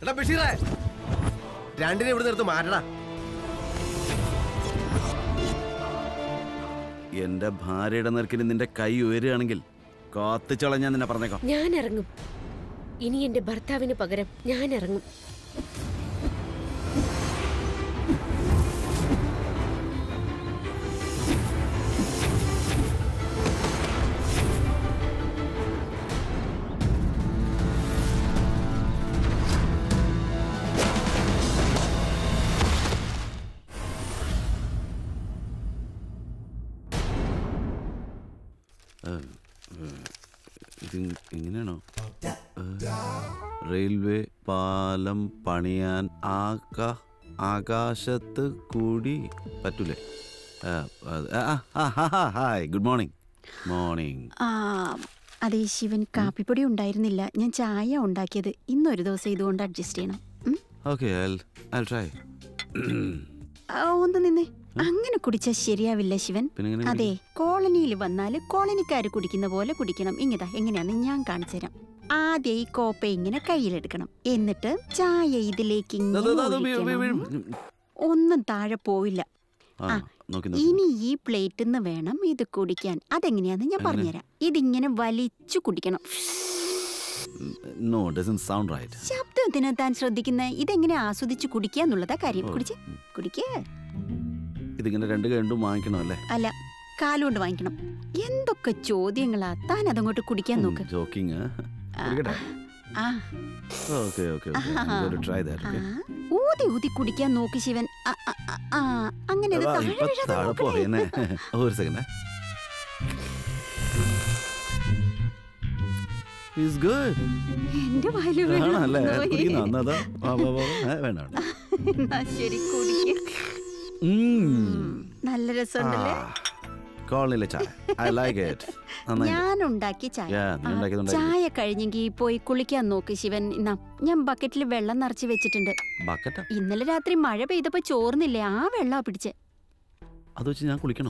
എടാ ബഷീറേ രണ്ടിനെ ഇവിടെ നിർത്ത് മാറ്റടാ എന്റെ ഭാര്യയുടെ നേർക്കിന് നിന്റെ കൈ ഉയരുകയാണെങ്കിൽ കാത്തിച്ചോളാൻ ഞാൻ നിന്നെ പറഞ്ഞേക്കാം ഞാൻ ഇറങ്ങും ഇനി എന്റെ ഭർത്താവിന് പകരം ഞാൻ ഇറങ്ങും ഇത് ഇങ്ങനെയാണോ ഏ, റെയിൽവേ പാലം പണിയാൻ ആകാ ആകാശത്ത് കൂടി പറ്റൂലേ ആ, അത്- ആ, ആ, ആ, ആ, ഹായ് ഗുഡ് മോർണിംഗ് മോർണിംഗ് ആ അതെ ശിവൻ കാപ്പിപ്പൊടി ഉണ്ടായിരുന്നില്ല ഞാൻ ചായ ഉണ്ടാക്കിയത് ഇന്നൊരു ദിവസം ഇതുകൊണ്ട് അഡ്ജസ്റ്റ് ചെയ്യണം ഉം? ഓക്കെ ഐ ട്രൈ ആ, ഒന്ന് നിന്നേ അങ്ങനെ കുടിച്ചാൽ ശരിയാവില്ല ശിവൻ പിന്നെ എങ്ങനെ അതെ കോളനിയിൽ വന്നാല് കോളനിക്കാർ കുടിക്കുന്ന പോലെ കുടിക്കണം ഇങ്ങതാ എങ്ങനെയാന്ന് ഞാൻ കാണിച്ചു തരാം ആദ്യം ഈ കോപ്പ ഇങ്ങനെ കയ്യിലെടുക്കണം എന്നിട്ട് ചായ ഇതിലേക്ക് ഇങ്ങനെ ഒഴിക്കണം. ഒന്നും താഴെ പോവില്ല ആ ആ, നോക്കി നോക്കി ഇനി ഈ പ്ലേറ്റിൽ നിന്ന് വേണം ഇത് കുടിക്കാൻ അതെങ്ങനെയാന്ന് ഞാൻ പറഞ്ഞുതരാം ഇതിങ്ങനെ വലിച്ചു കുടിക്കണം നോ ഡസൻ സൗണ്ട് റൈറ്റ് ശബ്ദത്തിന് താൻ ശ്രദ്ധിക്കുന്ന ഇതെങ്ങനെ ആസ്വദിച്ച് കുടിക്കുക എന്നുള്ളതാ കാര്യം ഓ, കുടിച്ച് ഉം. കുടിക്കേ ഇതിങ്ങനെ രണ്ട് കണ്ടും വാങ്ങിക്കണം അല്ലേ അല്ല കാലുകൊണ്ട് വാങ്ങിക്കണം എന്തൊക്കെ ചോദ്യങ്ങളാ താൻ അതങ്ങോട്ട് കുടിക്കാൻ നോക്ക് ജോക്കിങ് ആ, കുടിക്കട്ടെ ആ ഓക്കെ ഓക്കെ ആഹാ. ട്രൈ ആ, ദാറ്റ് ഊതി ഊതി കുടിക്കാൻ നോക്ക് ശിവൻ ആ, ആ, ആ, ആ, അങ്ങനെ അത് താഴെ ഇപ്പൊ വീഴാതെ താഴെ നോക്കണേ. പോയെന്നെ ഒരു സെക്കൻഡ് ഈസ് ഗുഡ് എന്റെ വായില് ആണല്ലേ വീണു കുടിക്കുന്ന പോയി. അന്നതാ വാ വാ വാ ഏ, വേണ്ട വേണ്ട എന്നാ ശരി കുടിക്ക ഉം. നല്ല രസമുണ്ടല്ലേ ആ, കോളനിയിലെ ചായ ഐ ലൈക്ക് ഇറ്റ് നന്നായി ഞാൻ ഉണ്ടാക്കിയ ചായ Yeah, നീ ആ, ഉണ്ടാക്കിയതുണ്ടാക്കി. ചായ കഴിഞ്ഞെങ്കിൽ പോയി കുളിക്കാൻ നോക്ക് ശിവൻ ഇന്നാ ഞാൻ ബക്കറ്റിൽ വെള്ളം നിറച്ച് വെച്ചിട്ടുണ്ട് ബക്കറ്റാ ഇന്നലെ രാത്രി മഴ പെയ്തപ്പോ ചോർന്നില്ലേ ആ വെള്ളാ പിടിച്ച് അത് വെച്ച് ഞാൻ കുളിക്കണോ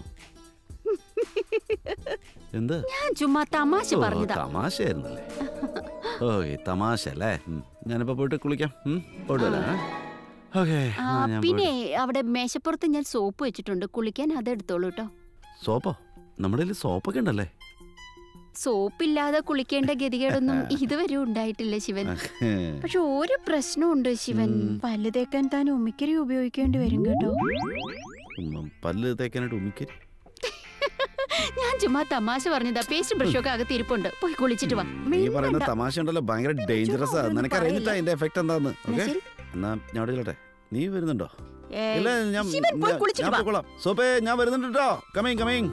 എന്ത് ഞാൻ ചുമ്മാ തമാശ ഓ, പറഞ്ഞതാ തമാശയായിരുന്നല്ലേ ഓ ഈ തമാശ അല്ലേ ഉം. ഞാനിപ്പോ പോയിട്ട് കുളിക്കാം ഉം, പോയിട്ട് വരാം ഓക്കെ ആ, പിന്നെ അവിടെ മേശപ്പുറത്ത് ഞാൻ സോപ്പ് വെച്ചിട്ടുണ്ട് കുളിക്കാൻ അതെടുത്തോളൂ കേട്ടോ സോപ്പോ നമ്മുടെ കയ്യിൽ സോപ്പൊക്കെ ഉണ്ടല്ലേ സോപ്പില്ലാതെ കുളിക്കേണ്ട ഗതികേടൊന്നും ഇതുവരെ ഉണ്ടായിട്ടില്ല ശിവൻ പക്ഷെ ഒരു പ്രശ്നമുണ്ട് ശിവൻ ഉം. പല്ല് തേക്കാൻ താൻ ഉമിക്കരി ഉപയോഗിക്കേണ്ടി വരും കേട്ടോ ഉം, പല്ല് തേക്കാനായിട്ട് ഉമിക്കരി ഞാൻ ചുമ്മാ തമാശ പറഞ്ഞതാ പേസ്റ്റ് ബ്രഷൊക്കെ അകത്ത് ഇരിപ്പുണ്ട് പോയി കുളിച്ചിട്ട് വാ നീ പറയുന്ന മിണ്ടണ്ട. തമാശ ഉണ്ടല്ലോ ഭയങ്കര ഡേഞ്ചറസ് ആ ഒന്നും നിനക്ക് അറിയുന്നില്ല പറയില്ല. അതിന്റെ എഫക്ട് എന്താന്ന് എന്നാ ഓക്കെ ശരി. എന്നാ ഞാൻ അവിടെ ചെല്ലട്ടെ നീ വരുന്നുണ്ടോ ഏയ്, ഇല്ല ഞാൻ ശിവൻ പോയി ഞാൻ- കുളിച്ചിട്ട് ഞാൻ വാ പോയിക്കോളാം സോപ്പേ ഞാൻ വരുന്നുണ്ട് കേട്ടോ കമ്മിങ് കമ്മിങ്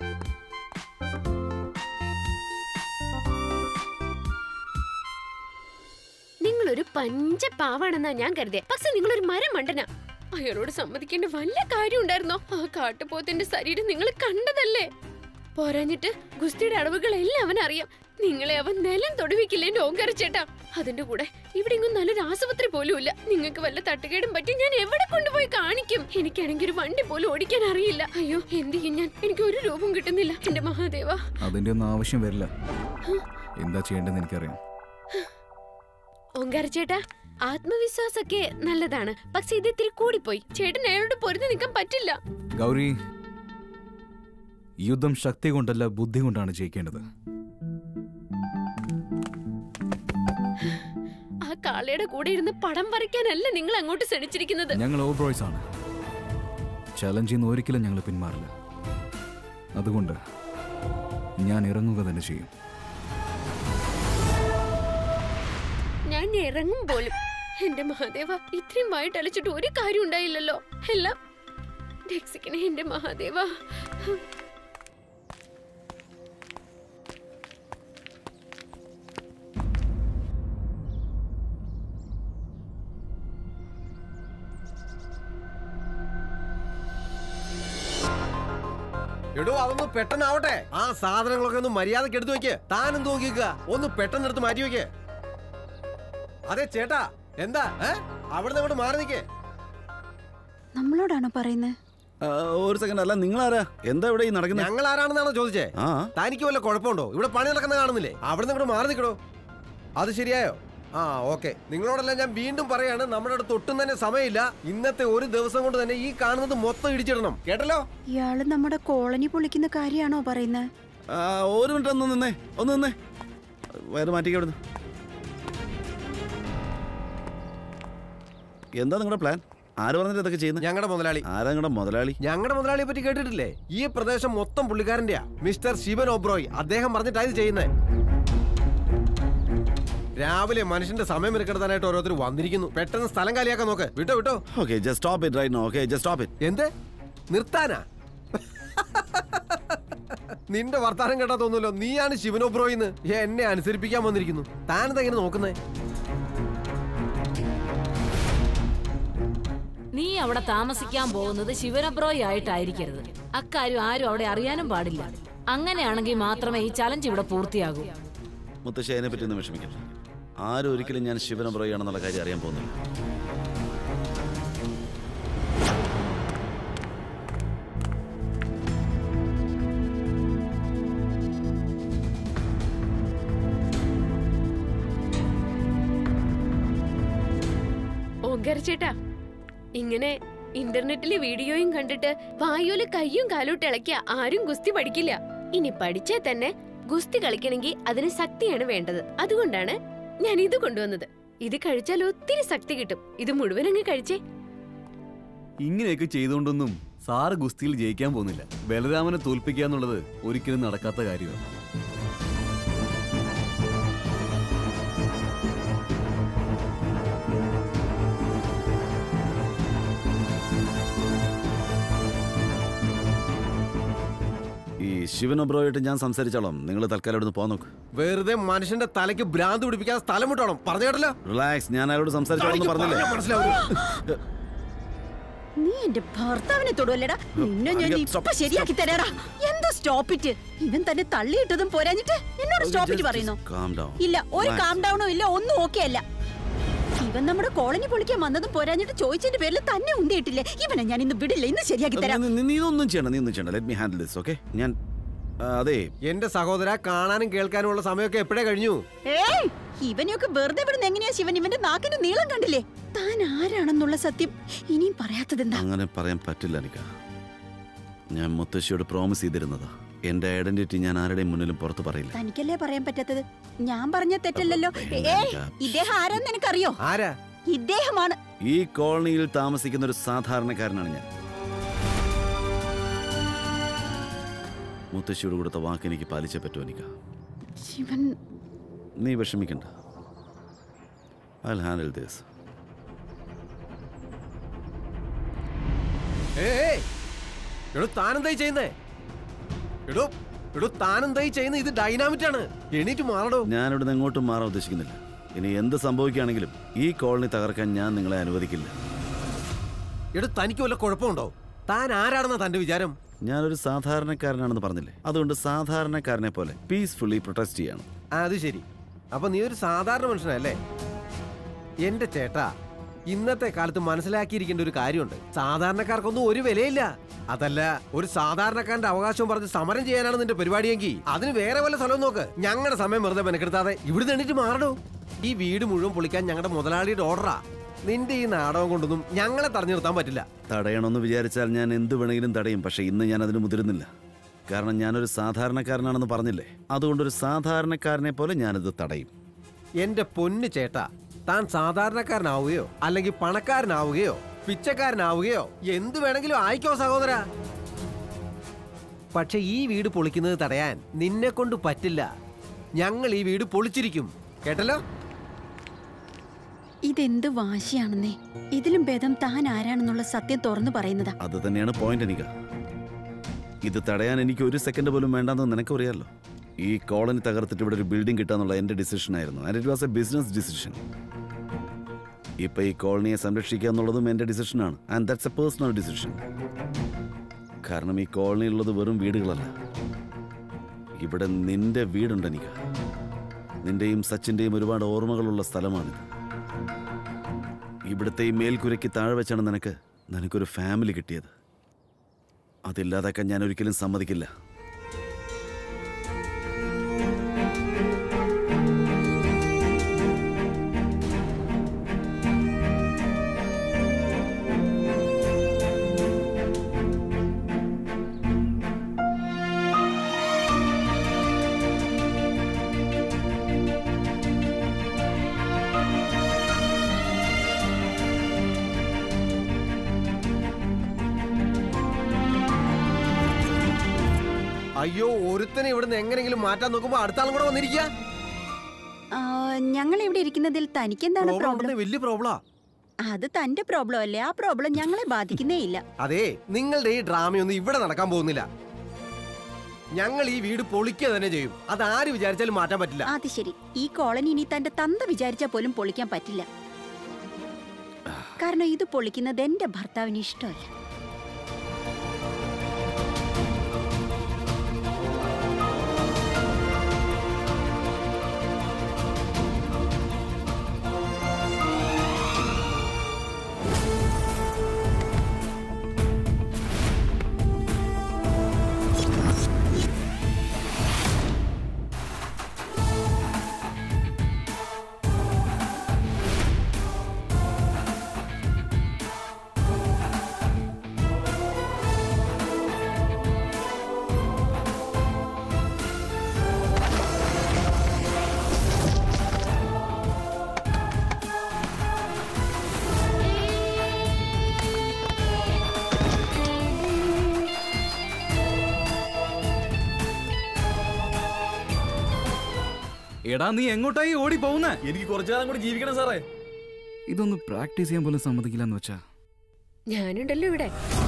നിങ്ങളൊരു പഞ്ചപാവാണെന്നാ ഞാൻ കരുതിയ പക്ഷെ നിങ്ങളൊരു മരം മണ്ടനാ അയാളോട് സമ്മതിക്കേണ്ട വല്ല കാര്യം ഉണ്ടായിരുന്നോ ആ കാട്ടുപോത്തിന്റെ ശരീരം നിങ്ങൾ കണ്ടതല്ലേ പോരാഞ്ഞിട്ട് ഗുസ്തിയുടെ അടവുകളെല്ലാം അവൻ അറിയാം നിങ്ങളെ അവൻ നിലം തൊടുവിക്കില്ലേ എന്റെ ഓങ്കാരച്ചേട്ടാ അതിന്റെ കൂടെ ഇവിടെ എങ്ങും നല്ലൊരു ആശുപത്രി പോലും ഇല്ല നിങ്ങൾക്ക് വല്ല തട്ടുകേടും പറ്റി ഞാൻ എവിടെ കൊണ്ടുപോയി കാണിക്കും എനിക്കാണെങ്കിൽ ഒരു വണ്ടി പോലും ഓടിക്കാൻ അറിയില്ല അയ്യോ എന്ത് ചെയ്യും ഞാൻ എനിക്ക് ഒരു രൂപം കിട്ടുന്നില്ല എന്റെ മഹാദേവ അതിന്റെ ഒന്നും ആവശ്യം വരില്ല എന്താ ചെയ്യേണ്ടതെന്ന് എനിക്കറിയാം ഓങ്കാരച്ചേട്ടാ ആത്മവിശ്വാസമൊക്കെ നല്ലതാണ് പക്ഷെ ഇത് ഇത്തിരി കൂടിപ്പോയി ചേട്ടൻ അയാളോട് പൊരുതി നിൽക്കാൻ പറ്റില്ല ഗൗരി യുദ്ധം ശക്തി കൊണ്ടല്ല ബുദ്ധി കൊണ്ടാണ് ജയിക്കേണ്ടത് ആ കാളയുടെ കൂടെ ഇരുന്ന് പടം വരയ്ക്കാനല്ല നിങ്ങൾ അങ്ങോട്ട് ക്ഷണിച്ചിരിക്കുന്നത് ഞങ്ങൾ ഓവറോയ്സ് ആണ് ചലഞ്ച് ചെയ്യുന്ന ഒരിക്കലും ഞങ്ങൾ പിന്മാറില്ല അതുകൊണ്ട് ഞാൻ ഇറങ്ങുക തന്നെ ചെയ്യും ഞാൻ ഇറങ്ങും പോലും എന്റെ മഹാദേവ ഇത്രയും വായിട്ട് അലച്ചിട്ട് ഒരു കാര്യം ഉണ്ടായില്ലല്ലോ എല്ലാം രക്ഷിക്കണേ എന്റെ മഹാദേവ എടോ അതൊന്ന് പെട്ടെന്നാവട്ടെ ആ സാധനങ്ങളൊക്കെ ഒന്ന് മര്യാദക്ക് എടുത്തു വെക്ക് താനും നോക്കിക്കുക ഒന്ന് പെട്ടെന്ന് എടുത്ത് മാറ്റി വെക്ക് അതെ ചേട്ടാ എന്താ ഏ അവിടുന്ന് അങ്ങോട്ട് മാറി നിക്കേ നമ്മളോടാണോ പറയുന്നത് ഒരു സെക്കൻഡ് അല്ല നിങ്ങളാരാ എന്താ ഇവിടെ ഈ നടക്കുന്നത് ഞങ്ങൾ ആരാണെന്നാണോ ചോദിച്ചേ ആ തനിക്ക് വല്ല കുഴപ്പമുണ്ടോ ഇവിടെ പണി നടക്കുന്ന കാണുന്നില്ലേ അവിടുന്ന് ഇങ്ങോട്ട് മാറി നിൽക്കണോ അത് ശരിയായോ ആ ഓക്കെ നിങ്ങളോടെല്ലാം ഞാൻ വീണ്ടും പറയാണ് നമ്മുടെ അടുത്ത് ഒട്ടും തന്നെ സമയമില്ല ഇന്നത്തെ ഒരു ദിവസം കൊണ്ട് തന്നെ ഈ കാണുന്നത് മൊത്തം ഇടിച്ചിടണം കേട്ടല്ലോ ഇയാള് നമ്മുടെ കോളനി പൊളിക്കുന്ന കാര്യാണോ പറയുന്നത് ആ, ഒരു മിനിറ്റ് ഒന്ന് നിന്നേ ഒന്ന് നിന്നേ വയറ് മാറ്റിക്ക് അവിടുന്ന് എന്താ നിങ്ങളുടെ പ്ലാൻ ആര് പറഞ്ഞിട്ട് ഇതൊക്കെ ചെയ്യുന്നത് ഞങ്ങളുടെ മുതലാളി ആരാ നിങ്ങളുടെ മുതലാളി ഞങ്ങളുടെ മുതലാളിയെ പറ്റി കേട്ടിട്ടില്ലേ ഈ പ്രദേശം മൊത്തം പുള്ളിക്കാരന്റെയാ മിസ്റ്റർ ശിവൻ ഒബ്രോയ് അദ്ദേഹം പറഞ്ഞിട്ടാ ഇത് ചെയ്യുന്നത് രാവിലെ മനുഷ്യന്റെ സമയം എടുക്കെടുത്താനായിട്ട് ഓരോരുത്തർ വന്നിരിക്കുന്നു പെട്ടെന്ന് സ്ഥലം കാലിയാക്കാൻ നോക്ക് വിട്ടോ വിട്ടോ okay just stop it right no okay just stop it എന്ത് നിർത്താനാ നിന്റെ വർത്താനം കേട്ടാ തോന്നുമല്ലോ നീയാണ് ശിവനോബ്രോയിന്ന് എന്നെ അനുസരിപ്പിക്കാൻ വന്നിരിക്കുന്നു താനെന്താ ഇങ്ങനെ നോക്കുന്നേ നീ അവിടെ താമസിക്കാൻ പോകുന്നത് ശിവനബ്രോയി ആയിട്ടായിരിക്കരുത് അക്കാര്യം ആരും അവിടെ അറിയാനും പാടില്ല അങ്ങനെയാണെങ്കിൽ മാത്രമേ ഈ ചലഞ്ച് ഇവിടെ പൂർത്തിയാകൂ മുത്തശ്ശി അതിനെ പറ്റി ഒന്നും വിഷമിക്കണ്ട ആരും ഒരിക്കലും ഞാൻ ശിവനെ പറയുകയാണെന്നുള്ള കാര്യം അറിയാൻ പോകുന്നില്ല ഓങ്കാര ചേട്ടാ ഇങ്ങനെ ഇന്റർനെറ്റിലെ വീഡിയോയും കണ്ടിട്ട് വായുവില് കയ്യും കാലോട്ട് ഇളക്കിയ ആരും ഗുസ്തി പഠിക്കില്ല ഇനി പഠിച്ചാൽ തന്നെ ഗുസ്തി കളിക്കണമെങ്കിൽ അതിന് ശക്തിയാണ് വേണ്ടത് അതുകൊണ്ടാണ് ഞാൻ ഇത് കൊണ്ടുവന്നത് ഇത് കഴിച്ചാൽ ഒത്തിരി ശക്തി കിട്ടും ഇത് മുഴുവൻ അങ്ങ് കഴിച്ചേ ഇങ്ങനെയൊക്കെ ചെയ്തുകൊണ്ടൊന്നും സാറ് ഗുസ്തിയിൽ ജയിക്കാൻ പോകുന്നില്ല ബലരാമനെ തോൽപ്പിക്കുക എന്നുള്ളത് ഒരിക്കലും നടക്കാത്ത കാര്യമാണ് ഈ ശിവനൊബ്രോയായിട്ട് ഞാൻ സംസാരിച്ചോളാം നിങ്ങൾ തൽക്കാലം ഇവിടുന്ന് പോകാൻ നോക്ക് വെറുതെ മനുഷ്യന്റെ തലയ്ക്ക് ഭ്രാന്ത് പിടിപ്പിക്കാതെ സ്ഥലം വിട്ടോണം പറഞ്ഞു കേട്ടല്ലോ റിലാക്സ് ഞാൻ അയാളോട് സംസാരിച്ചോളാം എന്ന് പറഞ്ഞില്ലേ പറഞ്ഞാ മനസ്സിലാവൂല. നീ എന്റെ ഭർത്താവിനെ തൊടുവല്ലടാ നിന്നെ ഞാൻ അധികം ഇപ്പൊ stop, ശരിയാക്കി തരാടാ എന്തോ സ്റ്റോപ്പിറ്റ് ഇവൻ തന്നെ തള്ളിയിട്ടതും പോരാഞ്ഞിട്ട് എന്നോട് സ്റ്റോപ്പിറ്റ് പറയുന്നു കാം ഡൗൺ ഇല്ല ഒരു Relax. കാം ഡൗണും ഇല്ല ഒന്നും ഓക്കെ അല്ല ഇവൻ നമ്മുടെ കോളനി പൊളിക്കാൻ വന്നതും പോരാഞ്ഞിട്ട് ചോദിച്ചതിന്റെ പേരിൽ തന്നെ ഉന്തിയിട്ടില്ലേ ഇവനെ ഞാൻ ഇന്ന് വിടില്ല ഇന്ന് ശരിയാക്കി തരാം നീ നീ ഒന്നും ചെയ്യണ്ട നീ ഒന്നും ചെയ്യണ്ട let me handle this okay ഞാൻ ആ, അതെ എന്റെ സഹോദര കാണാനും കേൾക്കാനും ഉള്ള സമയമൊക്കെ എപ്പോഴേ കഴിഞ്ഞു ഏയ് ഇവനെയൊക്കെ വെറുതെ വിടുന്ന എങ്ങനെയാ ശിവൻ ഇവന്റെ നാക്കിന്റെ നീളം കണ്ടില്ലേ താൻ ആരാണെന്നുള്ള സത്യം ഇനിയും പറയാത്തതെന്താ അങ്ങനെ പറയാൻ പറ്റില്ല എനിക്ക് ഞാൻ മുത്തശ്ശിയോട് പ്രോമിസ് ചെയ്തിരുന്നതാ എന്റെ ഐഡന്റിറ്റി ഞാൻ ആരുടെയും മുന്നിലും പുറത്ത് പറയില്ല തനിക്കല്ലേ പറയാൻ പറ്റാത്തത് ഞാൻ പറഞ്ഞ തെറ്റല്ലല്ലോ ഏയ് ഇദ്ദേഹം ആരാന്ന് എനിക്കറിയോ ആരാ ഇദ്ദേഹമാണ് ഈ കോളനിയിൽ താമസിക്കുന്ന ഒരു സാധാരണക്കാരനാണ് ഞാൻ മുത്തശ്ശിയോട് കൊടുത്ത വാക്ക് എനിക്ക് പാലിച്ചേ പറ്റൂ എനിക്ക് ശിവൻ നീ വിഷമിക്കണ്ട ഐ ഹാൻഡിൽ ദിസ് ഏ എടോ താനെന്തായി ചെയ്യുന്നേ എടോ എടോ താനെന്തായി ചെയ്യുന്നത് ഇത് ഡൈനാമിറ്റ് ആണ് എണീറ്റ് മാറടോ ഞാനിവിടെ നിന്ന് എങ്ങോട്ടും മാറാൻ ഉദ്ദേശിക്കുന്നില്ല ഇനി എന്ത് സംഭവിക്കുകയാണെങ്കിലും ഈ കോളനി തകർക്കാൻ ഞാൻ നിങ്ങളെ അനുവദിക്കില്ല എടോ തനിക്ക് വല്ല കുഴപ്പമുണ്ടോ താൻ ആരാണെന്നാ തന്റെ വിചാരം ഞാനൊരു സാധാരണക്കാരനാണെന്ന് പറഞ്ഞില്ലേ അതുകൊണ്ട് സാധാരണക്കാരനെ പോലെ പീസ്ഫുള്ളി പ്രൊട്ടസ്റ്റ് ചെയ്യണം ആ, അത് ശരി അപ്പൊ നീ ഒരു സാധാരണ മനുഷ്യനല്ലേ എന്റെ ചേട്ടാ ഇന്നത്തെ കാലത്ത് മനസ്സിലാക്കിയിരിക്കേണ്ട ഒരു കാര്യമുണ്ട് സാധാരണക്കാർക്കൊന്നും ഒരു വിലയില്ല അതല്ല ഒരു സാധാരണക്കാരന്റെ അവകാശവും പറഞ്ഞ് സമരം ചെയ്യാനാണ് നിന്റെ പരിപാടിയെങ്കിൽ അതിന് വേറെ വല്ല സ്ഥലവും നോക്ക് ഞങ്ങളുടെ സമയം വെറുതെ മെനക്കെടുത്താതെ ഇവിടുന്ന് എണീറ്റ് മാറണോ ഈ വീട് മുഴുവൻ പൊളിക്കാൻ ഞങ്ങളുടെ മുതലാളിയുടെ ഓർഡറാ നിന്റെ ഈ നാടകം കൊണ്ടൊന്നും ഞങ്ങളെ തടഞ്ഞു നിർത്താൻ പറ്റില്ല തടയണമെന്ന് വിചാരിച്ചാൽ ഞാൻ എന്ത് വേണമെങ്കിലും തടയും പക്ഷെ ഇന്ന് ഞാൻ അതിന് മുതിരുന്നില്ല കാരണം ഞാനൊരു സാധാരണക്കാരനാണെന്ന് പറഞ്ഞില്ലേ അതുകൊണ്ടൊരു സാധാരണക്കാരനെ പോലെ ഞാനിത് തടയും എന്റെ പൊന്നു ചേട്ടാ താൻ സാധാരണക്കാരനാവുകയോ അല്ലെങ്കിൽ പണക്കാരനാവുകയോ പിച്ചക്കാരനാവുകയോ എന്ത് വേണമെങ്കിലും ആയിക്കോ സഹോദര പക്ഷെ ഈ വീട് പൊളിക്കുന്നത് തടയാൻ നിന്നെ കൊണ്ട് പറ്റില്ല ഞങ്ങൾ ഈ വീട് പൊളിച്ചിരിക്കും കേട്ടല്ലോ ഇതെന്ത് വാശിയാണെന്നേ ഇതിലും ഭേദം താൻ ആരാണെന്നുള്ള സത്യം തുറന്നു പറയുന്നതാ അത് തന്നെയാണ് പോയിന്റ് എനിക്ക് ഇത് തടയാൻ എനിക്ക് ഒരു സെക്കൻഡ് പോലും വേണ്ടെന്ന് നിനക്കറിയാലോ ഈ കോളനി തകർത്തിട്ട് ഇവിടെ ഒരു ബിൽഡിംഗ് കിട്ടാന്നുള്ള എന്റെ ഡിസിഷൻ ആയിരുന്നു and it was a business decision ഇപ്പൊ ഈ കോളനിയെ സംരക്ഷിക്കുക എന്നുള്ളതും എന്റെ ഡിസിഷനാണ് and that's a personal decision കാരണം ഈ കോളനിയിലുള്ളത് വെറും വീടുകളല്ല ഇവിടെ നിന്റെ വീടുണ്ട് എനിക്ക് നിന്റെയും സച്ചിന്റെയും ഒരുപാട് ഓർമ്മകളുള്ള സ്ഥലമാണിത് ഇവിടുത്തെ ഈ മേൽക്കുരയ്ക്ക് താഴെ വെച്ചാണ് നിനക്ക് നിനക്കൊരു ഫാമിലി കിട്ടിയത് അതില്ലാതാക്കാൻ ഞാൻ ഒരിക്കലും സമ്മതിക്കില്ല അയ്യോ ഒരുത്തനെ ഇവിടുന്ന് എങ്ങനെങ്കിലും മാറ്റാൻ നോക്കുമ്പോ അടുത്ത ആളും കൂടെ വന്നിരിക്കുക ആ, ഞങ്ങൾ ഇവിടെ ഇരിക്കുന്നതിൽ തനിക്കെന്താണ് പ്രോബ്ലം പ്രോബ്ലം ഉണ്ടെന്ന് വലിയ പ്രോബ്ലാ അത് തന്റെ പ്രോബ്ലം അല്ലേ ആ പ്രോബ്ലം ഞങ്ങളെ ബാധിക്കുന്നേ ഇല്ല അതെ നിങ്ങളുടെ ഈ ഡ്രാമയൊന്നും ഇവിടെ നടക്കാൻ പോകുന്നില്ല ഞങ്ങൾ ഈ വീട് പൊളിക്കുക തന്നെ ചെയ്യും അത് ആര് വിചാരിച്ചാലും മാറ്റാൻ പറ്റില്ല അത് ശരി ഈ കോളനി ഇനി തന്റെ തന്ത വിചാരിച്ചാൽ പോലും പൊളിക്കാൻ പറ്റില്ല കാരണം ഇത് പൊളിക്കുന്നത് എന്റെ ഭർത്താവിന് ഇഷ്ടമല്ല എടാ നീ എങ്ങോട്ടായി ഓടി പോകുന്നേ എനിക്ക് കുറച്ചു കാലം കൂടി ജീവിക്കണം സാറേ ഇതൊന്ന് പ്രാക്ടീസ് ചെയ്യാൻ പോലും സമ്മതിക്കില്ല എന്ന് വെച്ചാ ഞാനുണ്ടല്ലോ ഇവിടെ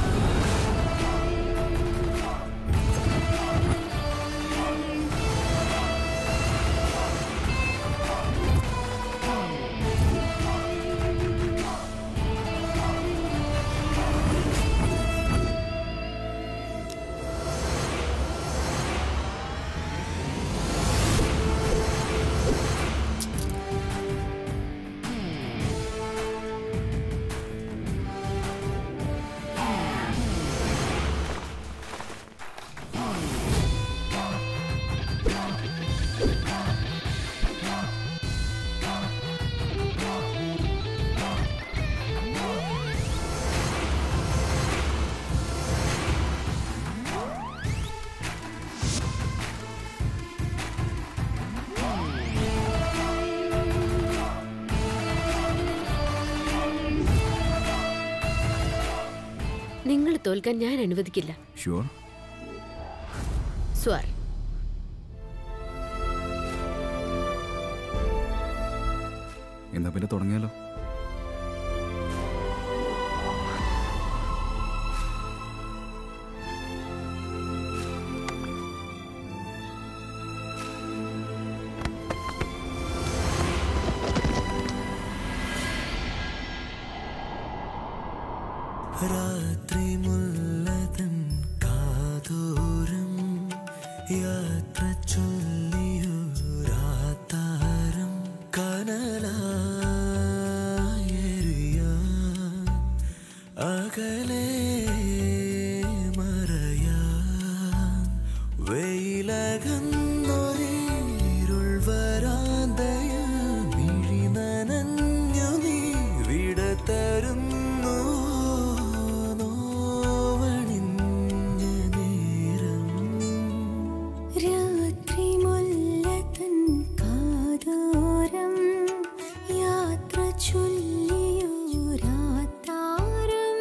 നിങ്ങൾ തോൽക്കാൻ ഞാൻ അനുവദിക്കില്ല ഷുവർ സ്വാർ എന്നാ പിന്നെ തുടങ്ങിയാലോ രാത്രി മുല്ലതൻ കാതോരം യാത്ര ചൊല്ലിയൊരാത്താരം കനലായെറിയാൻ അകലെ മറയാൻ വെയിലകന്നൊരീരുൾ വരാന്തയിൽ മിഴി നനഞ്ഞു നീ വിട തരുന്നു നോവണിഞ്ഞ നേരം രാത്രി മുല്ലതൻ കാതോരം യാത്ര ചൊല്ലിയോരാത്താരം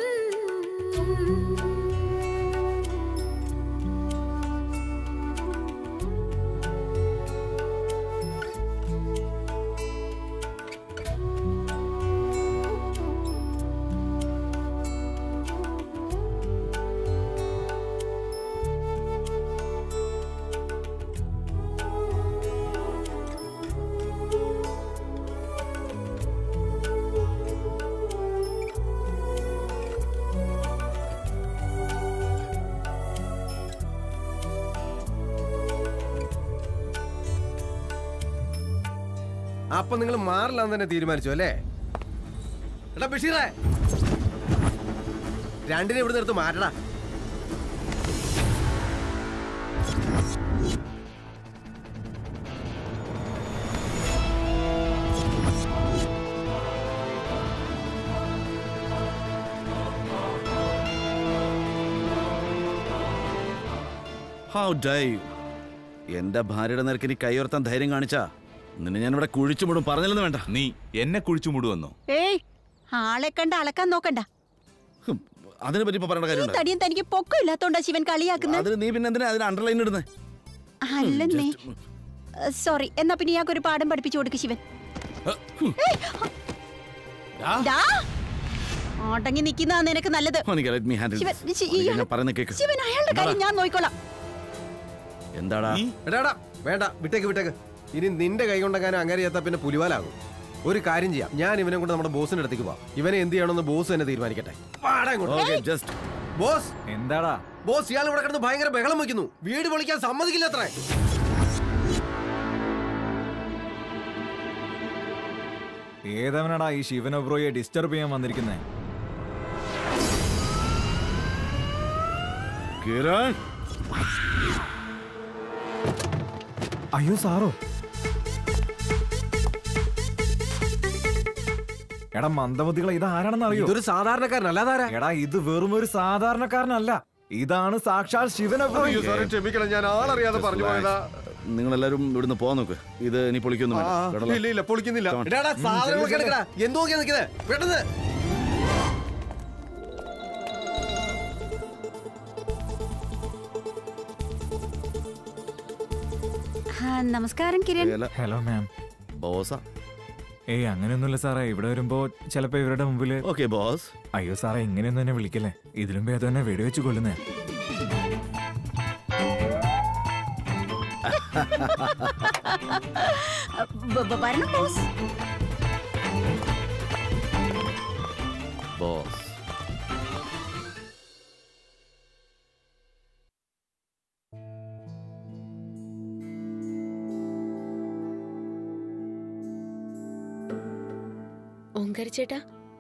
അപ്പൊ നിങ്ങൾ മാറില്ലാന്ന് തന്നെ തീരുമാനിച്ചു അല്ലേ എടാ ബഷീറേ രണ്ടിനെ ഇവിടെ നിർത്ത് മാറ്റടാ ഹൗ ഡൈ എന്റെ ഭാര്യയുടെ നേർക്ക് ഇനി കൈയുയർത്താൻ ധൈര്യം കാണിച്ചാ നിന്നെ ഞാൻ ഇവിടെ കുഴിച്ചുമുടും പറഞ്ഞില്ലെന്ന് വേണ്ട നീ എന്നെ കുഴിച്ചു മുടുവന്നോ ഏയ് ആളെ കണ്ട് അളക്കാൻ നോക്കണ്ട ഹും, അതിനെ പറ്റി ഇപ്പൊ പറയേണ്ട ഈ കാര്യമുണ്ടോ തടിയൻ തനിക്ക് പൊക്കമില്ലാത്തോണ്ടാ ശിവൻ കളിയാക്കുന്നത് അതിന് നീ പിന്നെ എന്തിനാ അതിന് അണ്ടർലൈൻ ഇടുന്നേ അല്ലെന്നേ സോറി എന്നാ പിന്നെ ഇയാൾക്ക് ഒരു പാഠം പഠിപ്പിച്ചു കൊടുക്ക് ശിവൻ ദാ. അടങ്ങി നിൽക്കുന്നതാ നിനക്ക് നല്ലത് Monica let me handle Shivan, ശി- ഈ- ഞാൻ പറയുന്ന കേക്ക് ശിവൻ അയാളുടെ കാര്യം ഞാൻ നോക്കിക്കോളാം എന്താടാ എടാ എടാ, വേണ്ട വിട്ടേക്ക് വിട്ടേക്ക് ഇനി നിന്റെ കൈ കൊണ്ടെങ്ങാനും അങ്ങനെ ചേത്താ പിന്നെ പുലിവാലാകും ഒരു കാര്യം ചെയ്യാം ഞാൻ ഇവനെ കൊണ്ട് നമ്മുടെ ബോസിന്റെ അടുത്തേക്ക് പോവാം ഇവനെ എന്ത് ചെയ്യണമെന്ന് ബോസ് തന്നെ തീരുമാനിക്കട്ടെ വാടാ ഇങ്ങോട്ട്. ഓക്കെ ജസ്റ്റ് ബോസ് എന്താടാ ബോസ് ഇയാൾ ഇവിടെ കിടന്ന് ഭയങ്കര ബഹളം വെക്കുന്നു വീട് പൊളിക്കാൻ സമ്മതിക്കില്ല അത്രേ ഏതവനടാ ഈ ശിവനോബ്രോയെ ഡിസ്റ്റർബ് ചെയ്യാൻ വന്നിരിക്കുന്നേ കിരൺ അയ്യോ സാറോ എടാ മന്ദബുദ്ധികളെ ഇത് ആരാണെന്ന് അറിയോ ഇതൊരു സാധാരണക്കാരൻ അല്ലാതാരാ എടാ ഇത് വെറും ഒരു സാധാരണക്കാരനല്ല ഇതാണ് സാക്ഷാൽ ശിവനോബ്രോയ് ക്ഷമിക്കണം ഞാൻ ആളറിയാതെ പറഞ്ഞു പോയതാ നിങ്ങൾ എല്ലാവരും ഇവിടുന്ന് പോകാൻ നോക്ക് ഇത് ഇനി പൊളിക്കൊന്നും വേണ്ട. കേട്ടല്ലോ? ഇല്ല ഇല്ല പൊളിക്കുന്നില്ല Come on. എടാ, എടാ, സാധനങ്ങളൊക്കെ എടുക്കടാ എന്തോ നിൽക്കുന്നത് പെട്ടെന്ന് ആ, നമസ്കാരം കിരൺ ഏല, ഹലോ മാം ബോസാ ഏയ് അങ്ങനെയൊന്നുമില്ല സാറേ ഇവിടെ വരുമ്പോ ചിലപ്പോ ഇവരുടെ മുമ്പില് ഓക്കെ ബോസ് അയ്യോ സാറേ ഇങ്ങനെയൊന്നും എന്നെ വിളിക്കല്ലേ ഇതിലും ഭേദം എന്നെ വെടിവെച്ച് കൊല്ലുന്നേ ബ- ബ- വരണം ബോസ് ബോസ് ഓങ്കാര ചേട്ടാ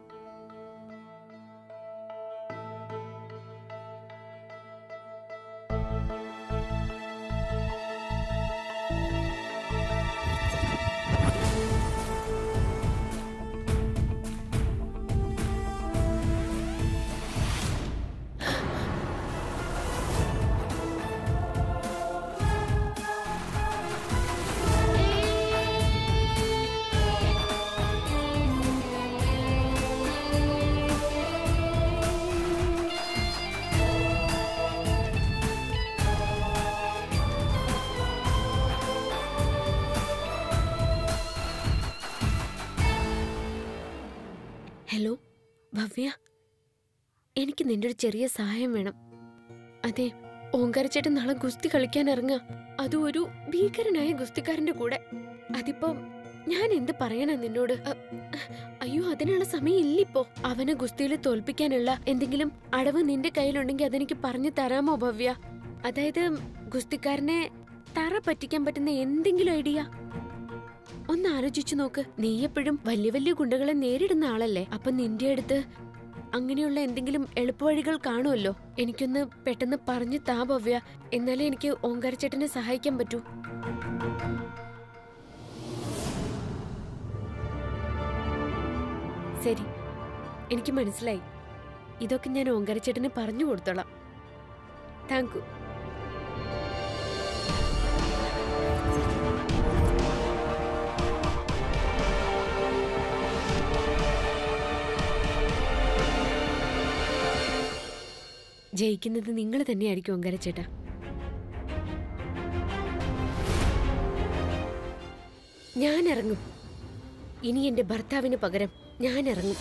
ഹലോ ഭവ്യ എനിക്ക് നിന്റെ ഒരു ചെറിയ സഹായം വേണം അതെ ഓങ്കാരച്ചേട്ടൻ നാളെ ഗുസ്തി കളിക്കാൻ ഇറങ്ങുക അതും ഒരു ഭീകരനായ ഗുസ്തിക്കാരന്റെ കൂടെ അതിപ്പോ ഞാൻ എന്ത് പറയാനാ നിന്നോട് അ- അയ്യോ അതിനുള്ള സമയം ഇല്ലിപ്പോ അവനെ ഗുസ്തിയിൽ തോൽപ്പിക്കാനുള്ള എന്തെങ്കിലും അടവ് നിന്റെ കയ്യിലുണ്ടെങ്കിൽ അതെനിക്ക് പറഞ്ഞു തരാമോ ഭവ്യ അതായത് ഗുസ്തിക്കാരനെ തറ പറ്റിക്കാൻ പറ്റുന്ന എന്തെങ്കിലും ഐഡിയ ഒന്ന് ആലോചിച്ചു നോക്ക് നീ എപ്പോഴും വലിയ വലിയ ഗുണ്ടകളെ നേരിടുന്ന ആളല്ലേ അപ്പൊ നിന്റെ അടുത്ത് അങ്ങനെയുള്ള എന്തെങ്കിലും എളുപ്പവഴികൾ കാണുമല്ലോ എനിക്കൊന്ന് പെട്ടെന്ന് പറഞ്ഞു താ ഭവ്യ എന്നാലേ എനിക്ക് ഓങ്കാരച്ചേട്ടനെ സഹായിക്കാൻ പറ്റൂ ശരി എനിക്ക് മനസ്സിലായി ഇതൊക്കെ ഞാൻ ഓങ്കാരച്ചേട്ടന് പറഞ്ഞു കൊടുത്തോളാം താങ്ക് യു ജയിക്കുന്നത് നിങ്ങൾ തന്നെയായിരിക്കും ഓങ്കാരച്ചേട്ടാ ഞാൻ ഇറങ്ങും ഇനി എന്റെ ഭർത്താവിന് പകരം ഞാൻ ഇറങ്ങും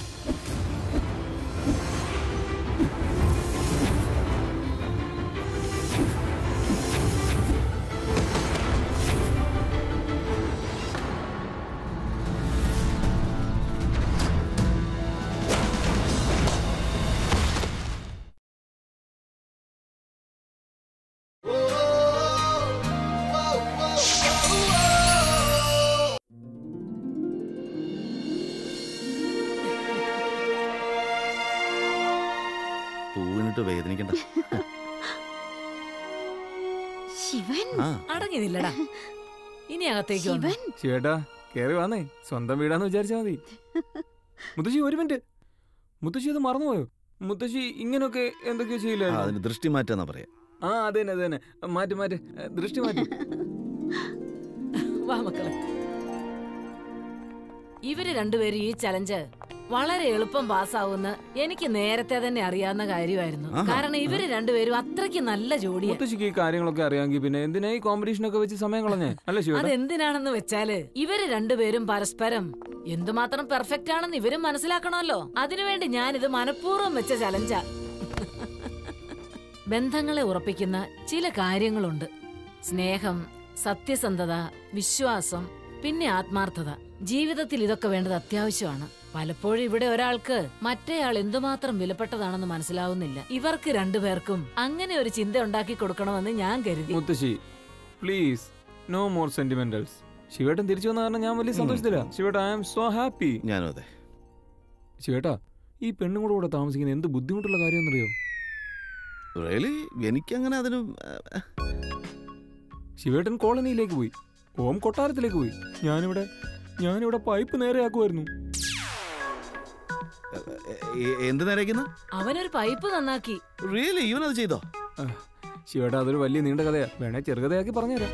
പൂവിനിട്ട് വേദനിക്കണ്ട ശിവൻ ആ അടങ്ങി നില്ലടാ ഇനി അകത്തേക്ക് വന്നോ. ശിവൻ ചേട്ടാ കേറി വന്നേ സ്വന്തം വീടാന്ന് വിചാരിച്ചാ മതി മുത്തശ്ശി ഒരു മിനിറ്റ് മുത്തശ്ശി അത് മറന്നുപോയോ മുത്തശ്ശി ഇങ്ങനൊക്കെ എന്തൊക്കെയോ ആ, ചെയ്യില്ല അതിന് ദൃഷ്ടി മാറ്റാന്നാ പറയാ ആ അതെ തന്നെ അതെ തന്നെ മാറ്റി മാറ്റി ദൃഷ്ടി മാറ്റി വാ മക്കളെ ഇവര് രണ്ടുപേരും ഈ ചലഞ്ച് വളരെ എളുപ്പം പാസ്സാവുമെന്ന് എനിക്ക് നേരത്തെ തന്നെ അറിയാവുന്ന കാര്യമായിരുന്നു ആഹാ. കാരണം ഇവര് രണ്ടുപേരും അത്രയ്ക്ക് നല്ല ജോഡിയാ മുത്തശ്ശിക്ക് ഈ കാര്യങ്ങളൊക്കെ അറിയാമെങ്കിൽ പിന്നെ എന്തിനാ ഈ കോമ്പറ്റീഷൻ ഒക്കെ വെച്ച് സമയം കളഞ്ഞേ അല്ലേ ശിവേട്ട അതെന്തിനാണെന്ന് വെച്ചാല് ഇവര് രണ്ടുപേരും പരസ്പരം എന്തുമാത്രം പെർഫെക്റ്റ് ആണെന്ന് ഇവരും മനസ്സിലാക്കണമല്ലോ അതിനുവേണ്ടി ഞാനിത് മനഃപൂർവ്വം വെച്ച ചലഞ്ചാ ബന്ധങ്ങളെ ഉറപ്പിക്കുന്ന ചില കാര്യങ്ങളുണ്ട് സ്നേഹം സത്യസന്ധത വിശ്വാസം പിന്നെ ആത്മാർത്ഥത ജീവിതത്തിൽ ഇതൊക്കെ വേണ്ടത് അത്യാവശ്യമാണ് പലപ്പോഴും ഇവിടെ ഒരാൾക്ക് മറ്റേയാൾ എന്തുമാത്രം വിലപ്പെട്ടതാണെന്ന് മനസ്സിലാവുന്നില്ല ഇവർക്ക് രണ്ടുപേർക്കും അങ്ങനെ ഒരു ചിന്ത ഉണ്ടാക്കി കൊടുക്കണമെന്ന് ഞാൻ കരുതി മുത്തശ്ശി പ്ലീസ് നോ മോർ സെന്റിമെന്റൽസ് ശിവേട്ടൻ തിരിച്ചു വന്ന കാരണം ഞാൻ വലിയ സന്തോഷത്തില്ല ശിവേട്ട ഐ ആം സോ ഹാപ്പി ഞാനും അതെ ശിവേട്ടാ ഈ പെണ്ണും കൂടെ കൂടെ താമസിക്കുന്ന എന്ത് ബുദ്ധിമുട്ടുള്ള കാര്യമെന്നറിയോ റിയലി എനിക്കങ്ങനെ അതിന് ശിവേട്ടൻ കോളനിയിലേക്ക് പോയി ഓം കൊട്ടാരത്തിലേക്ക് പോയി ഞാനിവിടെ ഞാനിവിടെ പൈപ്പ് നേരെയാക്കുമായിരുന്നു എ- എന്ത് നേരേക്കുന്ന അവനൊരു പൈപ്പ് നന്നാക്കി റിയലി ഇവനത് ചെയ്തോ ശിവേട്ട അതൊരു വലിയ നീണ്ട കഥയാ വേണേ ചെറുകഥയാക്കി പറഞ്ഞുതരാം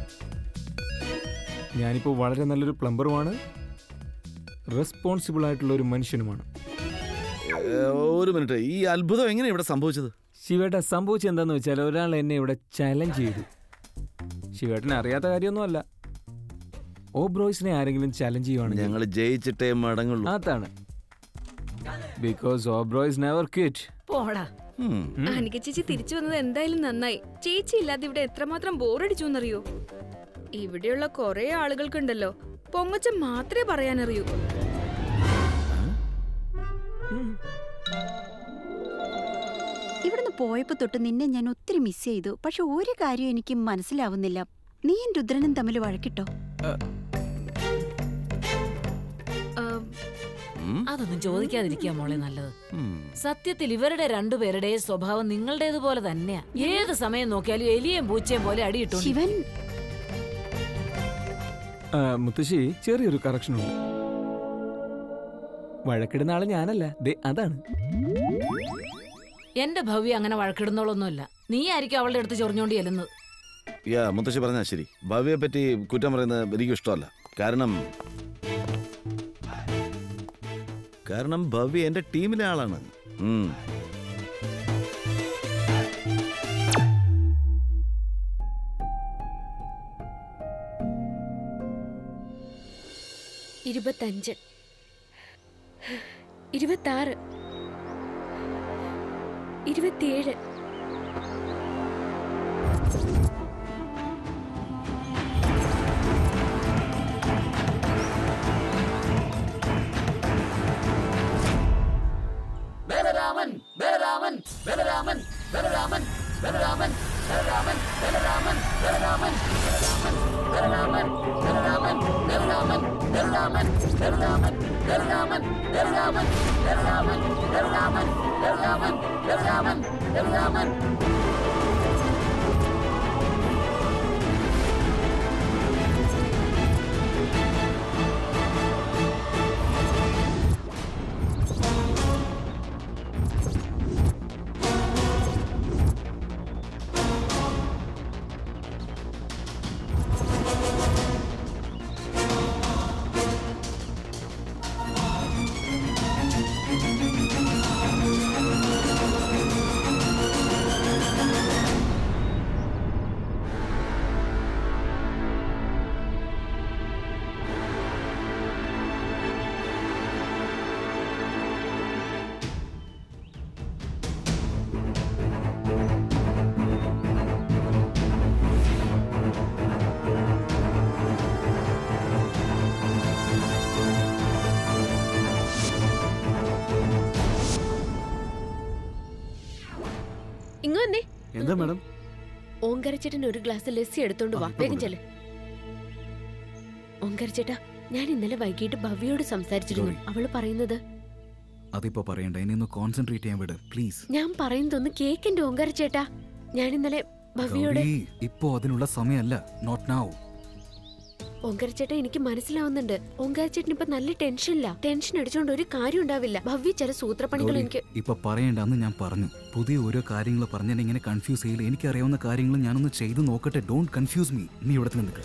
ഞാനിപ്പോൾ വളരെ നല്ലൊരു പ്ലംബറുമാണ് റെസ്പോൺസിബിൾ ആയിട്ടുള്ള ഒരു മനുഷ്യനുമാണ് ഏ, ഒരു മിനിറ്റ് ഈ അത്ഭുതം എങ്ങനെ ഇവിടെ സംഭവിച്ചത് ശിവേട്ട സംഭവിച്ചത് എന്താന്ന് വെച്ചാൽ ഒരാൾ എന്നെ ഇവിടെ ചലഞ്ച് ചെയ്തു ശിവേട്ടനെ അറിയാത്ത കാര്യമൊന്നുമല്ല ഓ ബ്രോയ്സിനെ ആരെങ്കിലും ചലഞ്ച് ചെയ്യുവാണെങ്കിൽ ഞങ്ങൾ ജയിച്ചിട്ടേ മടങ്ങുള്ളൂ അതാണ് because oh boys never quit പോടാ ഉം. അനിക ചേച്ചി തിരിച്ചു വന്നത് എന്തായാലും നന്നായി ചേച്ചി ഇല്ലാതെ ഇവിടെ എത്രമാത്രം ബോറടിച്ചു എന്നറിയോ ഇവിടെയുള്ള കുറെ ആളുകൾക്കുണ്ടല്ലോ പൊങ്ങച്ച മാത്രമേ പറയാനറിയൂ ഇവിടുന്ന് പോയപ്പോ തൊട്ട് നിന്നെ ഞാൻ ഒത്തിരി മിസ് ചെയ്തു പക്ഷെ ഒരു കാര്യം എനിക്ക് മനസ്സിലാവുന്നില്ല നീയും രുദ്രനും തമ്മിൽ വഴക്കിട്ടോ ഉം. അതൊന്നും ചോദിക്കാതിരിക്കുക മോളെ നല്ലത് ഉം. സത്യത്തിൽ ഇവരുടെ രണ്ടുപേരുടെയും സ്വഭാവം നിങ്ങളുടേതുപോലെ തന്നെയാ ഏത് സമയം നോക്കിയാലും എലിയും പൂച്ചയും പോലെ അടിയിട്ടു ശിവൻ ആ, മുത്തശ്ശി ചെറിയൊരു കറക്ഷൻ ഉണ്ട് വഴക്കിടുന്ന ആള് ഞാനല്ല ദേ അതാണ് എന്റെ ഭവ്യ അങ്ങനെ വഴക്കിടുന്നോളൊന്നുമല്ല നീ ആയിരിക്കും അവളുടെ അടുത്ത് ചൊറിഞ്ഞോണ്ടി ചെല്ലുന്നത് യാ മുത്തശ്ശി പറഞ്ഞാ ശരി ഭവ്യയെ പറ്റി കുറ്റം പറയുന്നത് എനിക്ക് ഇഷ്ടമല്ല കാരണം കാരണം ഭവ്യ എന്റെ ടീമിലെ ആളാണ് ഉം. ഇരുപത്തഞ്ച് ഇരുപത്താറ് ഇരുപത്തിയേഴ് ഇങ്ങ് വന്നേ എന്താ മാഡം ഓങ്കരച്ചേട്ടൻ ഒരു ഗ്ലാസ് ലസ്സി എടുത്തോണ്ട് വാ ആ, ഇപ്പൊ വേഗം ചെല് ഓങ്കരച്ചേട്ടാ ഞാൻ ഇന്നലെ വൈകിട്ട് ഭവ്യയോട് സംസാരിച്ചിരുന്നു ഗൗരി. അവള് പറയുന്നത് അതിപ്പോ പറയണ്ട എന്നെ ഒന്ന് കോൺസെൻട്രേറ്റ് ചെയ്യാൻ വിട് പ്ലീസ് ഞാൻ പറയുന്നതൊന്ന് കേക്കെന്റെ ഓങ്കരച്ചേട്ടാ ഞാൻ ഇന്നലെ ഭവ്യയോട് ഇപ്പോ അതിനുള്ള സമയമല്ല നോട്ട് നൗ ഓങ്കരച്ചേട്ടാ എനിക്ക് മനസ്സിലാവുന്നുണ്ട് ഓങ്കാരച്ചേട്ടൻ ഇപ്പൊ നല്ല ടെൻഷനില്ല ടെൻഷൻ അടിച്ചോണ്ട് ഒരു കാര്യം ഉണ്ടാവില്ല ഭവ്യ ചില സൂത്രപ്പണികൾ ഗൗരി, എനിക്ക് ഇപ്പൊ പറയണ്ടെന്ന് ഞാൻ പറഞ്ഞു പുതിയ ഓരോ കാര്യങ്ങൾ പറഞ്ഞ് എന്നെ ഇങ്ങനെ കൺഫ്യൂസ് ചെയ്യില്ല എനിക്കറിയാവുന്ന കാര്യങ്ങൾ ഞാനൊന്ന് ചെയ്തു നോക്കട്ടെ ഡോണ്ട് കൺഫ്യൂസ് മീ നീ ഇവിടെ നിൽക്ക്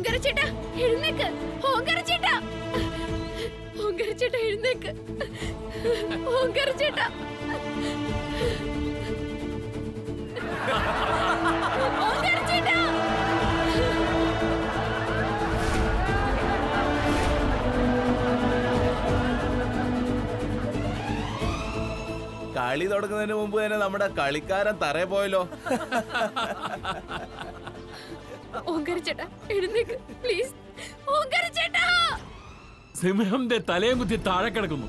ഓങ്കര ചേട്ടാ എഴുന്നേക്ക് ഓങ്കര ചേട്ടാ ഓങ്കര ചേട്ടാ എഴുന്നേക്ക് ഓങ്കര ചേട്ടാ ഓങ്കര ചേട്ടാ കളി തുടങ്ങുന്നതിന് മുമ്പ് തന്നെ നമ്മുടെ കളിക്കാരൻ തറയെ പോയല്ലോ ഓങ്കര ചേട്ടാ എഴുന്നേക്ക് പ്ലീസ് ഓങ്കര ചേട്ടാ സിംഹന്റെ തലയും കുത്തി താഴെ കിടക്കുന്നു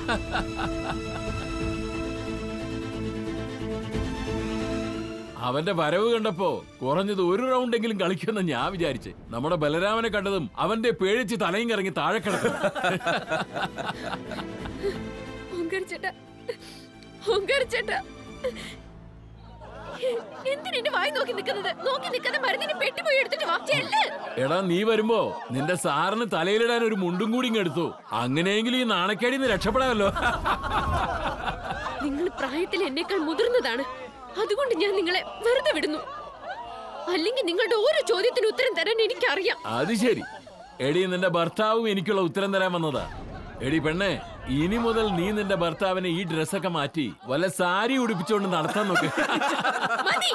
അവന്റെ വരവ് കണ്ടപ്പോ കുറഞ്ഞത് ഒരു റൗണ്ടെങ്കിലും കളിക്കുമെന്ന് ഞാൻ വിചാരിച്ച് നമ്മുടെ ബലരാമനെ കണ്ടതും അവന്റെ പേടിച്ച് തലയും കറങ്ങി താഴെ കിടക്കുന്നു ഓങ്കര ചേട്ടാ ഓങ്കര ചേട്ടാ എന്തിനാ എന്റെ വായി നോക്കി നിൽക്കുന്നത് നോക്കി നിൽക്കാതെ മരുന്നിന് പെട്ടി പോയി എടുത്തിട്ട് വാ ചെല്ല് എടാ നീ വരുമ്പോ നിന്റെ സാറിന് തലയിലിടാൻ ഒരു മുണ്ടും കൂടി ഇങ്ങ് എടുത്തു അങ്ങനെയെങ്കിലും ഈ നാണക്കേടിൽ നിന്ന് രക്ഷപ്പെടാമല്ലോ നിങ്ങൾ പ്രായത്തിൽ എന്നേക്കാൾ മുതിർന്നതാണ് അതുകൊണ്ട് ഞാൻ നിങ്ങളെ വെറുതെ വിടുന്നു അല്ലെങ്കിൽ നിങ്ങളുടെ ഓരോ ചോദ്യത്തിന് ഉത്തരം തരാൻ എനിക്കറിയാം അത് ശരി എടി നിന്റെ ഭർത്താവും എനിക്കുള്ള ഉത്തരം തരാൻ വന്നതാ എടി പെണ്ണെ ഇനി മുതൽ നീ നിന്റെ ഭർത്താവിനെ ഈ ഡ്രസ്സൊക്കെ മാറ്റി വല്ല സാരി ഉടുപ്പിച്ചുകൊണ്ട് നടത്താൻ നോക്ക് മതി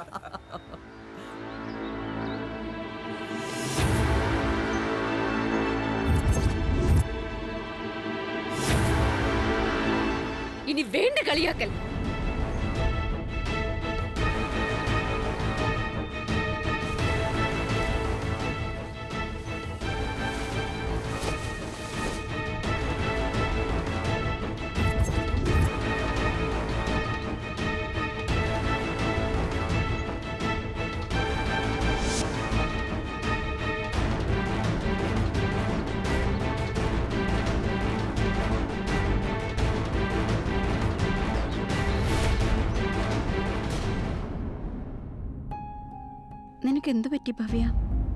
ഇനി വേണ്ട കളിയാക്കൽ നിനക്ക് എന്തു പറ്റി ഭവ്യ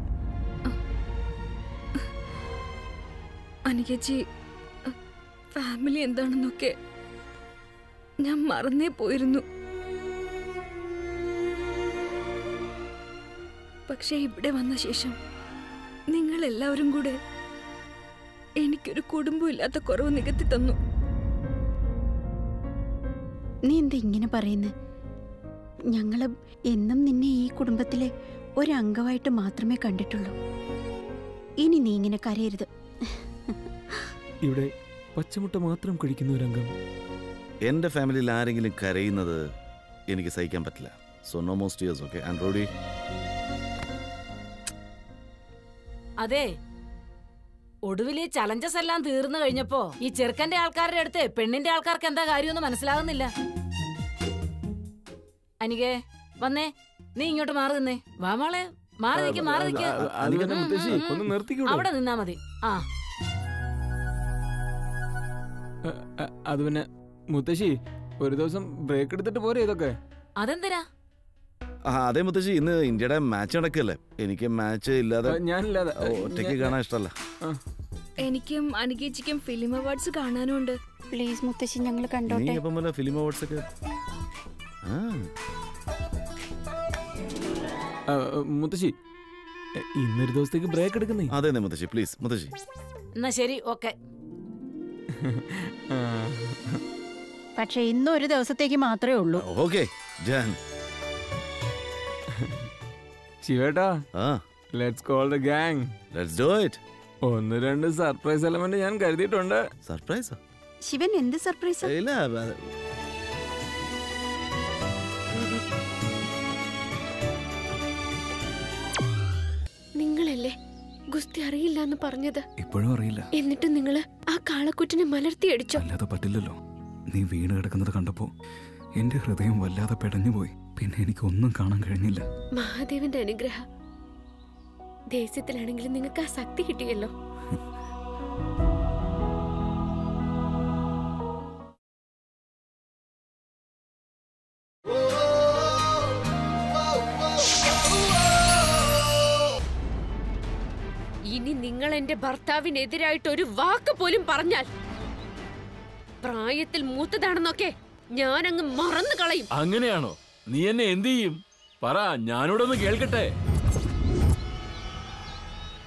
അനികജി ഫാമിലി എന്താണെന്നൊക്കെ ഞാൻ മറന്നേ പോയിരുന്നു പക്ഷെ ഇവിടെ വന്ന ശേഷം നിങ്ങൾ എല്ലാവരും കൂടെ എനിക്കൊരു കുടുംബമില്ലാത്ത കുറവ് നികത്തി തന്നു നീ എന്താ ഇങ്ങനെ പറയുന്നത് ഞങ്ങള് എന്നും നിന്നെ ഈ കുടുംബത്തിലെ ഒരംഗമായിട്ട് മാത്രമേ കണ്ടിട്ടുള്ളൂ ഇനി നീ ഇങ്ങനെ കരയരുത് ഇവിടെ പച്ചമുട്ട മാത്രം കഴിക്കുന്ന ഒരു അംഗം എൻ്റെ ഫാമിലിയിൽ ആരെങ്കിലും കരയുന്നത് എനിക്ക് സഹിക്കാൻ പറ്റില്ല സോ നോ മോസ്റ്റ് ഇയേഴ്സ് ഓക്കെ ആൻഡ് റോഡി അതെ ഒടുവിൽ ഈ ചലഞ്ചസ് എല്ലാം തീർന്നു കഴിഞ്ഞപ്പോ ഈ ചെറുക്കന്റെ ആൾക്കാരുടെ അടുത്ത് പെണ്ണിന്റെ ആൾക്കാർക്ക് എന്താ കാര്യമൊന്നും മനസ്സിലാകുന്നില്ല അനികേ വന്നേ നീ ഇങ്ങോട്ട് മാറി നിന്നേ വാ മോളെ മാറി നിൽക്ക് മാറി നിൽക്ക് അനികന്റെ ഉം, മുത്തശ്ശി ഉം, ഉം. ഒന്ന് നിർത്തിക്കൂടെ അവിടെ നിന്നാ മതി ആ അ- അ- അത് പിന്നെ മുത്തശ്ശി ഒരു ദിവസം ബ്രേക്ക് എടുത്തിട്ട് പോരെ ഇതൊക്കെ അതെന്തിനാ ആ അതെ മുത്തശ്ശി ഇന്ന് ഇന്ത്യയുടെ മാച്ച് നടക്കല്ലേ എനിക്ക് മാച്ച് ഇല്ലാതെ ആ, ഞാനില്ലാതെ ഓ, ഒറ്റയ്ക്ക് ഞാൻ- കാണാൻ ഇഷ്ടമല്ല എനിക്കും അനികേച്ചിക്കും ഫിലിം അവാർഡ്സ് കാണാനുണ്ട് പ്ലീസ് മുത്തശ്ശി ഞങ്ങൾ നീ കണ്ടോട്ടെ എപ്പം പോലെ ഫിലിം അവാർഡ്സ് ഒക്കെ ആ ആ, ആ, മുത്തശ്ശി എ, ഇന്നൊരു ദിവസത്തേക്ക് ബ്രേക്ക് എടുക്കുന്നേ അതെ അതെ മുത്തശ്ശി പ്ലീസ് മുത്തശ്ശി എന്നാ ശരി ഓക്കെ പക്ഷെ ഇന്നും ഒരു ദിവസത്തേക്ക് മാത്രമേ ഉള്ളൂ ഓക്കെ ജാൻ ശിവേട്ടാ ആ let's call the gang let's do it ഒന്ന് രണ്ട് സർപ്രൈസ് എലമെന്റ് ഞാൻ കരുതിയിട്ടുണ്ട് സർപ്രൈസ് ശിവൻ എന്ത് സർപ്രൈസ് ഇല്ല അത് നിങ്ങളല്ലേ ഗുസ്തി അറിയില്ല എന്ന് പറഞ്ഞത് ഇപ്പോഴും അറിയില്ല എന്നിട്ട് നിങ്ങള് ആ കാളക്കുറ്റിനെ മലർത്തിയടിച്ചോ അല്ലാതെ പറ്റില്ലല്ലോ നീ വീണ് കിടക്കുന്നത് കണ്ടപ്പോ എന്റെ ഹൃദയം വല്ലാതെ പെടഞ്ഞുപോയി പിന്നെ എനിക്ക് ഒന്നും കാണാൻ കഴിഞ്ഞില്ല മഹാദേവന്റെ അനുഗ്രഹ ദേശത്തിലാണെങ്കിലും നിങ്ങൾക്ക് ആ ശക്തി കിട്ടിയല്ലോ ഇനി നിങ്ങൾ എന്റെ ഭർത്താവിനെതിരായിട്ട് ഒരു വാക്ക് പോലും പറഞ്ഞാൽ പ്രായത്തിൽ മൂത്തതാണെന്നൊക്കെ ഞാനങ്ങ് മറന്നു കളയും അങ്ങനെയാണോ നീ എന്നെ എന്ത് ചെയ്യും പറ ഞാനിവിടെ ഒന്ന് കേൾക്കട്ടെ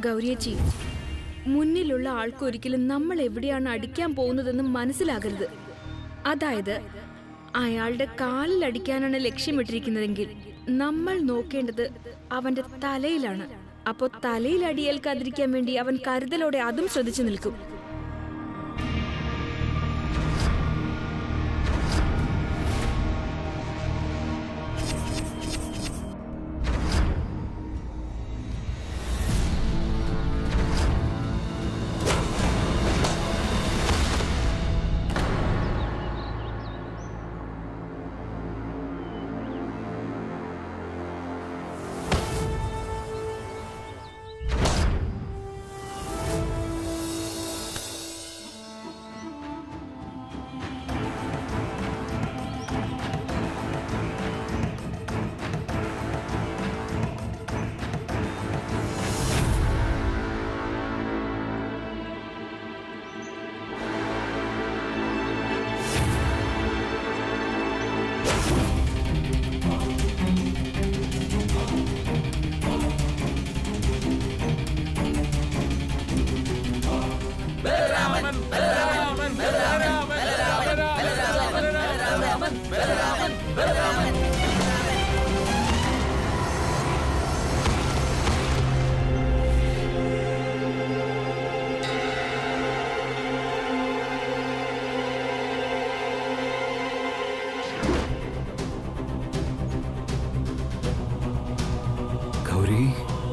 ഗൗരിയച്ചി മുന്നിലുള്ള ആൾക്ക് ഒരിക്കലും നമ്മൾ എവിടെയാണ് അടിക്കാൻ പോകുന്നതെന്ന് മനസ്സിലാകരുത് അതായത് അയാളുടെ കാലിൽ അടിക്കാനാണ് ലക്ഷ്യമിട്ടിരിക്കുന്നതെങ്കിൽ നമ്മൾ നോക്കേണ്ടത് അവന്റെ തലയിലാണ് അപ്പോൾ തലയിൽ അടിയേൽക്കാതിരിക്കാൻ വേണ്ടി അവൻ കരുതലോടെ അതും ശ്രദ്ധിച്ചു നിൽക്കും ബലരാമൻ ബലരാമൻ ബലരാമൻ ബലരാമൻ ബലരാമൻ ബലരാമൻ ബലരാമൻ ഗൗരി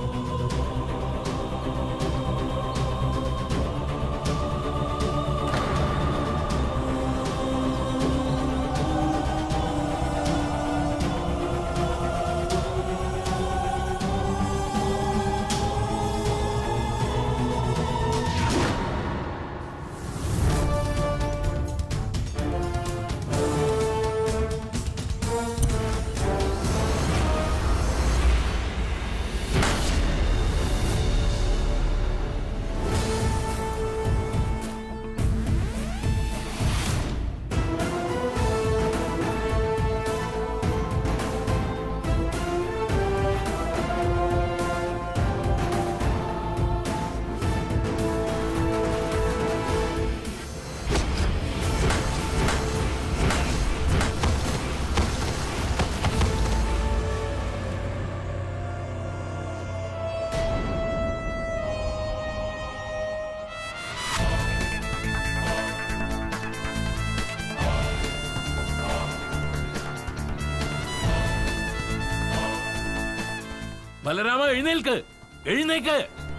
ബലരാമ എഴുന്നേൽക്ക് എഴുന്നേക്ക്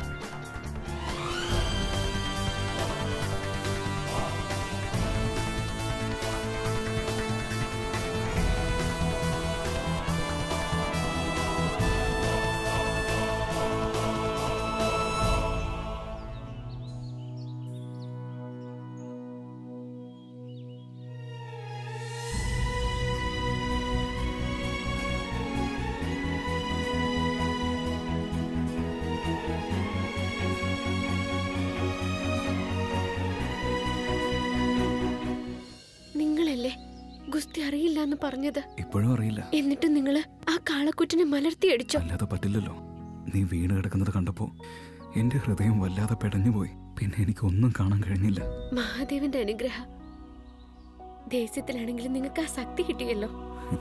നിങ്ങളല്ലേ ഗുസ്തി അറിയില്ല എന്ന് പറഞ്ഞത് ഇപ്പോഴും അറിയില്ല എന്നിട്ട് നിങ്ങള് ആ കാളക്കുറ്റിനെ മലർത്തിയടിച്ചോ അല്ലാതെ പറ്റില്ലല്ലോ നീ വീണ് കിടക്കുന്നത് കണ്ടപ്പോ എന്റെ ഹൃദയം വല്ലാതെ പെടഞ്ഞുപോയി പിന്നെ എനിക്ക് ഒന്നും കാണാൻ കഴിഞ്ഞില്ല മഹാദേവന്റെ അനുഗ്രഹ ദേശത്തിലാണെങ്കിലും നിങ്ങൾക്ക് ആ ശക്തി കിട്ടിയല്ലോ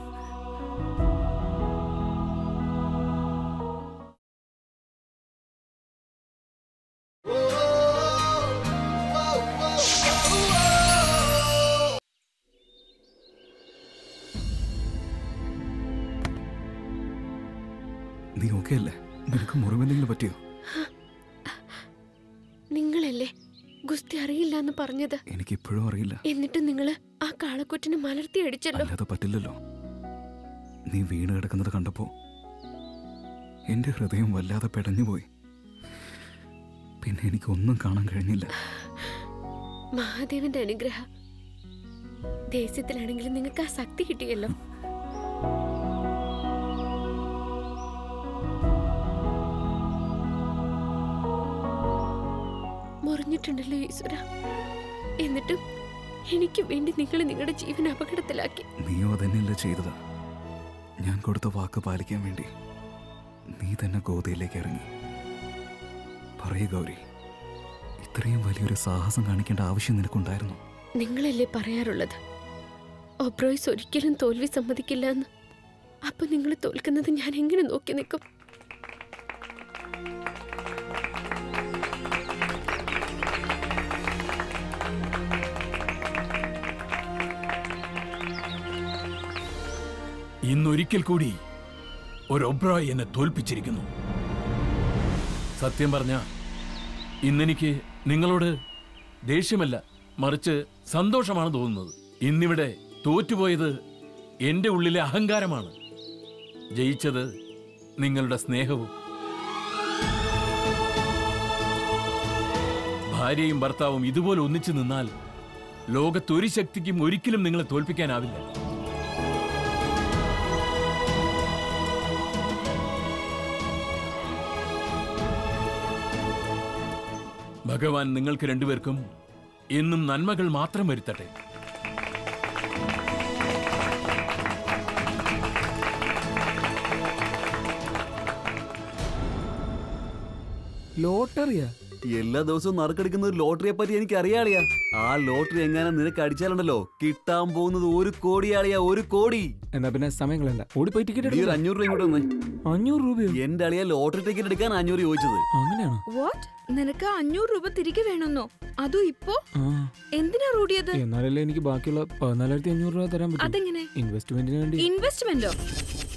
നീ ഓക്കെ അല്ലേ നിനക്ക് മുറിവെന്തെങ്കിലും പറ്റിയോ നിങ്ങളല്ലേ ഗുസ്തി അറിയില്ല എന്ന് പറഞ്ഞത് എനിക്ക് ഇപ്പോഴും അറിയില്ല എന്നിട്ട് നിങ്ങള് ആ കാളക്കുറ്റിനെ മലർത്തിയടിച്ചല്ലോ അല്ലാതെ പറ്റില്ലല്ലോ നീ വീണ് കിടക്കുന്നത് കണ്ടപ്പോ എന്റെ ഹൃദയം വല്ലാതെ പെടഞ്ഞുപോയി പിന്നെ എനിക്ക് ഒന്നും കാണാൻ കഴിഞ്ഞില്ല മഹാദേവന്റെ അനുഗ്രഹ ദേശത്തിലാണെങ്കിലും നിങ്ങൾക്ക് ആ ശക്തി കിട്ടിയല്ലോ മുറിഞ്ഞിട്ടുണ്ടല്ലോ ഈശ്വര എന്നിട്ടും എനിക്ക് വേണ്ടി നിങ്ങൾ നിങ്ങളുടെ ജീവൻ അപകടത്തിലാക്കി നീയോ തന്നെയല്ല ചെയ്തത് ഞാൻ കൊടുത്ത വാക്ക് പാലിക്കാൻ വേണ്ടി നീ തന്നെ ഗോതയിലേക്ക് ഇറങ്ങി പറയൂ ഗൗരി ഇത്രയും വലിയൊരു സാഹസം കാണിക്കേണ്ട ആവശ്യം നിനക്കുണ്ടായിരുന്നു നിങ്ങളല്ലേ പറയാറുള്ളത് ഒബ്രോയ്സ് ഒരിക്കലും തോൽവി സമ്മതിക്കില്ല എന്ന് അപ്പൊ നിങ്ങൾ തോൽക്കുന്നത് ഞാൻ എങ്ങനെ നോക്കി നിൽക്കും ഇന്നൊരിക്കൽ കൂടി ഒരു ഒബ്രോയ് എന്നെ തോൽപ്പിച്ചിരിക്കുന്നു സത്യം പറഞ്ഞ ഇന്നെനിക്ക് നിങ്ങളോട് ദേഷ്യമല്ല മറിച്ച് സന്തോഷമാണ് തോന്നുന്നത് ഇന്നിവിടെ തോറ്റുപോയത് എന്റെ ഉള്ളിലെ അഹങ്കാരമാണ് ജയിച്ചത് നിങ്ങളുടെ സ്നേഹവും ഭാര്യയും ഭർത്താവും ഇതുപോലെ ഒന്നിച്ചു നിന്നാൽ ലോകത്തൊരു ശക്തിക്കും ഒരിക്കലും നിങ്ങളെ തോൽപ്പിക്കാനാവില്ല ഭഗവാൻ നിങ്ങൾക്ക് രണ്ടുപേർക്കും എന്നും നന്മകൾ മാത്രം വരുത്തട്ടെ ലോട്ടറിയാ എല്ലാ ദിവസവും നറുക്കെടുക്കുന്ന ഒരു ലോട്ടറിയെ പറ്റി എനിക്ക് അറിയാളിയാ ആ ലോട്ടറി എങ്ങാനും നിനക്ക് അടിച്ചാലുണ്ടല്ലോ കിട്ടാൻ പോകുന്നത് ഒരു കോടിയാളിയാ ഒരു കോടി എന്നാ പിന്നെ സമയം കളയണ്ട ഓടിപ്പോയി ടിക്കറ്റ് നീ ഒരു അഞ്ഞൂറ് രൂപ ഇങ്ങോട്ട് വന്നേ അഞ്ഞൂറ് രൂപയോ എന്റെ അളിയ ലോട്ടറി ടിക്കറ്റ് എടുക്കാൻ അഞ്ഞൂറ് ചോദിച്ചത് അങ്ങനെയാണോ വാട്ട് നിനക്ക് അഞ്ഞൂറ് രൂപ തിരികെ വേണമെന്നോ അതും ഇപ്പോ ആ എന്തിനാ റൂഡിയത് എന്നാലല്ലേ എനിക്ക് ബാക്കിയുള്ള പതിനാലായിരത്തി അഞ്ഞൂറ് രൂപ തരാൻ പറ്റും അതെങ്ങനെ ഇൻവെസ്റ്റ്മെന്റിന് വേണ്ടി ഇൻവെസ്റ്റ്മെന്റോ